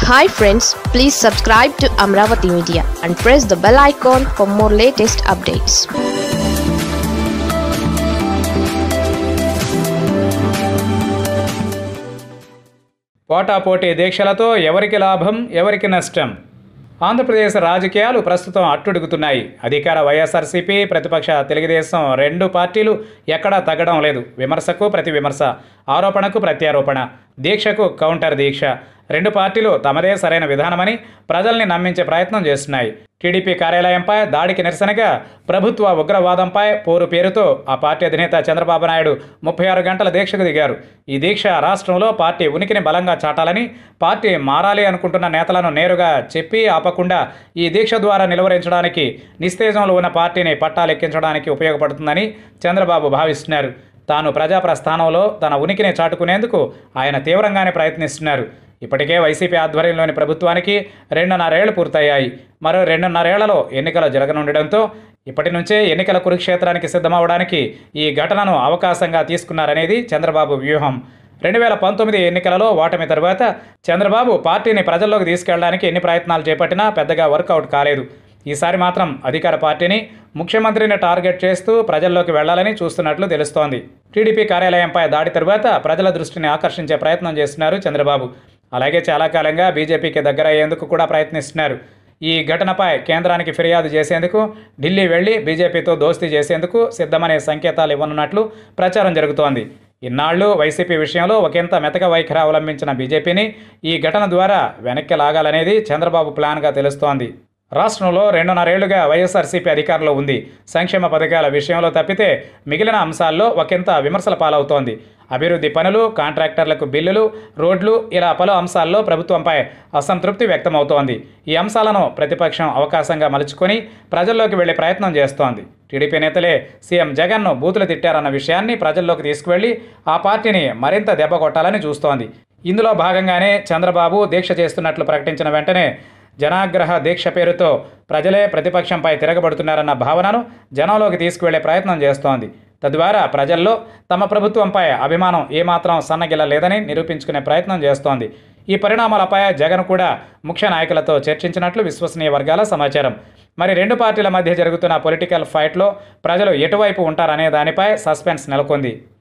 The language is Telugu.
hi friends please subscribe to Amaravati media and press the bell icon for more latest updates పోటాపోటీ దీక్షలతో ఎవరికి లాభం ఎవరికి నష్టం ఆంధ్రప్రదేశ్ రాజకీయాలు ప్రస్తుతం అట్టుడుగుతున్నాయి అధికార వైఎస్ఆర్సీపీ ప్రతిపక్ష తెలుగుదేశం రెండు పార్టీలు ఎక్కడా తగ్గడం లేదు విమర్శకు ప్రతి విమర్శ ఆరోపణకు ప్రత్యారోపణ దీక్షకు కౌంటర్ దీక్ష రెండు పార్టీలు తమదే సరైన విధానమని ప్రజల్ని నమ్మించే ప్రయత్నం చేస్తున్నాయి టీడీపీ కార్యాలయంపై దాడికి నిరసనగా ప్రభుత్వ ఉగ్రవాదంపై పోరు పేరుతో ఆ పార్టీ అధినేత చంద్రబాబు నాయుడు ముప్పై ఆరు గంటల దీక్షకు దిగారు ఈ దీక్ష రాష్ట్రంలో పార్టీ ఉనికిని బలంగా చాటాలని పార్టీ మారాలి అనుకుంటున్న నేతలను నేరుగా చెప్పి ఆపకుండా ఈ దీక్ష ద్వారా నిలువరించడానికి నిస్తేజంలో ఉన్న పార్టీని పట్టాలెక్కించడానికి ఉపయోగపడుతుందని చంద్రబాబు భావిస్తున్నారు తాను ప్రజా ప్రస్థానంలో తన ఉనికిని చాటుకునేందుకు ఆయన తీవ్రంగానే ప్రయత్నిస్తున్నారు ఇప్పటికే వైసీపీ ఆధ్వర్యంలోని ప్రభుత్వానికి రెండున్నరేళ్లు పూర్తయ్యాయి మరో రెండున్నరేళ్లలో ఎన్నికలు జరగనుండడంతో ఇప్పటి నుంచే ఎన్నికల కురుక్షేత్రానికి సిద్ధమవడానికి ఈ ఘటనను అవకాశంగా తీసుకున్నారనేది చంద్రబాబు వ్యూహం రెండు వేల పంతొమ్మిది ఎన్నికలలో ఓటమి తరువాత చంద్రబాబు పార్టీని ప్రజల్లోకి తీసుకెళ్లడానికి ఎన్ని ప్రయత్నాలు చేపట్టినా పెద్దగా వర్కౌట్ కాలేదు ఈసారి మాత్రం అధికార పార్టీని ముఖ్యమంత్రిని టార్గెట్ చేస్తూ ప్రజల్లోకి వెళ్లాలని చూస్తున్నట్లు తెలుస్తోంది టీడీపీ కార్యాలయంపై దాడి తరువాత ప్రజల దృష్టిని ఆకర్షించే ప్రయత్నం చేస్తున్నారు చంద్రబాబు అలాగే చాలా కాలంగా బీజేపీకి దగ్గర అయ్యేందుకు కూడా ప్రయత్నిస్తున్నారు ఈ ఘటనపై కేంద్రానికి ఫిర్యాదు చేసేందుకు ఢిల్లీ వెళ్లి బీజేపీతో దోస్తీ చేసేందుకు సిద్ధమనే సంకేతాలు ఇవ్వనున్నట్లు ప్రచారం జరుగుతోంది ఇన్నాళ్లు వైసీపీ విషయంలో ఒకంత మెతక వైఖరి అవలంబించిన బీజేపీని ఈ ఘటన ద్వారా వెనక్కి లాగాలనేది చంద్రబాబు ప్లాన్గా తెలుస్తోంది రాష్ట్రంలో రెండున్నరేళ్లుగా వైఎస్ఆర్సీపీ అధికారంలో ఉంది సంక్షేమ పథకాల విషయంలో తప్పితే మిగిలిన అంశాల్లో ఒకంత విమర్శల పాలవుతోంది అభివృద్ధి పనులు కాంట్రాక్టర్లకు బిల్లులు రోడ్లు ఇలా పలు అంశాల్లో ప్రభుత్వంపై అసంతృప్తి వ్యక్తమవుతోంది ఈ అంశాలను ప్రతిపక్షం అవకాశంగా మలుచుకొని ప్రజల్లోకి వెళ్లే ప్రయత్నం చేస్తోంది టీడీపీ నేతలే సీఎం జగన్ను బూతులు తిట్టారన్న విషయాన్ని ప్రజల్లోకి తీసుకువెళ్లి ఆ పార్టీని మరింత దెబ్బ కొట్టాలని చూస్తోంది ఇందులో భాగంగానే చంద్రబాబు దీక్ష చేస్తున్నట్లు ప్రకటించిన వెంటనే జనాగ్రహ దీక్ష పేరుతో ప్రజలే ప్రతిపక్షంపై తిరగబడుతున్నారన్న భావనను జనంలోకి తీసుకువెళ్లే ప్రయత్నం చేస్తోంది తద్వారా ప్రజల్లో తమ ప్రభుత్వంపై అభిమానం ఏమాత్రం సన్నగిల్లలేదని నిరూపించుకునే ప్రయత్నం చేస్తోంది ఈ పరిణామాలపై జగన్ కూడా ముఖ్య నాయకులతో చర్చించినట్లు విశ్వసనీయ వర్గాల సమాచారం మరి రెండు పార్టీల మధ్య జరుగుతున్న పొలిటికల్ ఫైట్లో ప్రజలు ఎటువైపు ఉంటారనే దానిపై సస్పెన్స్ నెలకొంది